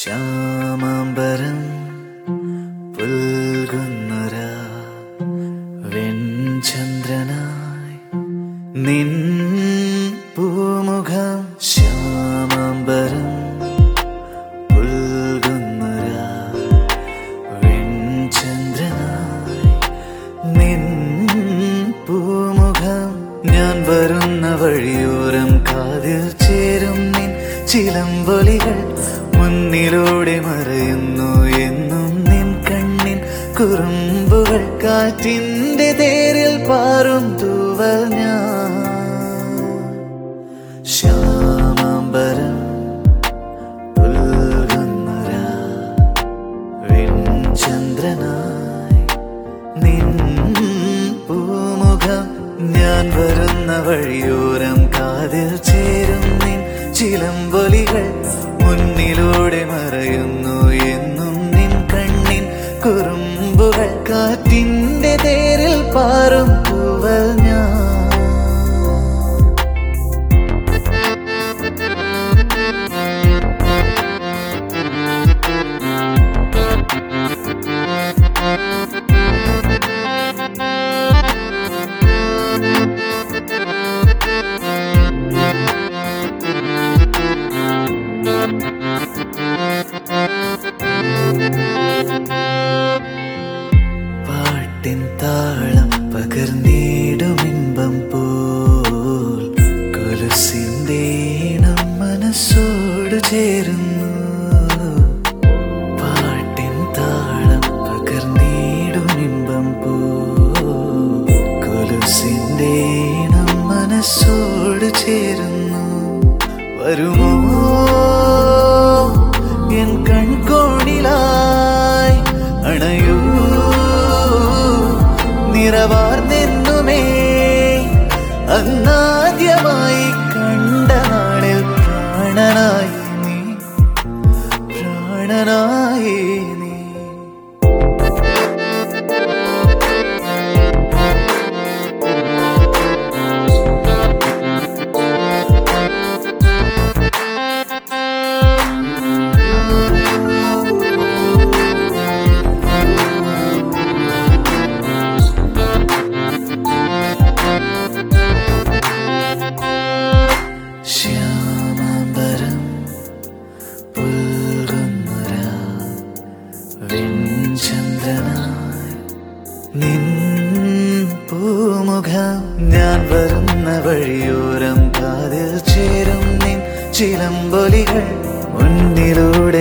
ശ്യാമാംബരം പുൽകുന്നൊര വെൺചന്ദ്രനായി നിൻ പൂമുഖം ശ്യാമാംബരം പുൽകുന്നൊര വെൺചന്ദ്രനായി നിൻ പൂമുഖം ഞാൻ വരുന്ന വഴിയോരം കാതിൽ ചേരും നിൻ ചിലമ്പൊലികൾ മുന്നിലൂടെ മറയുന്നു എന്നും നിൻ കണ്ണിൻ കുറുമ്പുകൾ കാറ്റിന്റെ തേരിൽ പാറും തൂവൽ ഞാൻ ശ്യാമാംബരം പുൽകുന്നൊര വെൺചന്ദ്രനായി നിൻ പൂമുഖം ഞാൻ വരുന്ന വഴിയോരം കാതിൽ ചേരും നിൻ ചിലമ്പൊലികൾ മുന്നിലൂടെ മറയുന്നു എന്നും നിൻ കണ്ണിൻ കുറുമ്പുകൾ കാറ്റിന്റെ തേരിൽ പാറും പൂവൽ ഞാൻ പാട്ടിൻ താളം പകർന്നിടുമിമ്പം പോൽ കൊലുസിന്റെ ഇണം മനസ്സോട് ചേരുന്നു പാട്ടിൻ താളം പകർന്നിടുമിമ്പം പോൽ കൊലുസിന്റെ ഇണം മനസ്സോട് ചേരുന്നു വരുമോ എൻ കൺകോണിലായി അണയൂ നിറവാർന്നെന്നുമേ അന്നാദ്യമായി കണ്ട നാളിൽ പ്രാണനായി നീ പ്രാണനായി നീ ശ്യാമാംബരം പുൽകുന്നൊര വെൺചന്ദ്രനായി നിൻ പൂമുഖം ഞാൻ വരുന്ന വഴിയോരം കാതിൽ ചേരും നിൻ ചിലമ്പൊലികൾ മുന്നിലൂടെ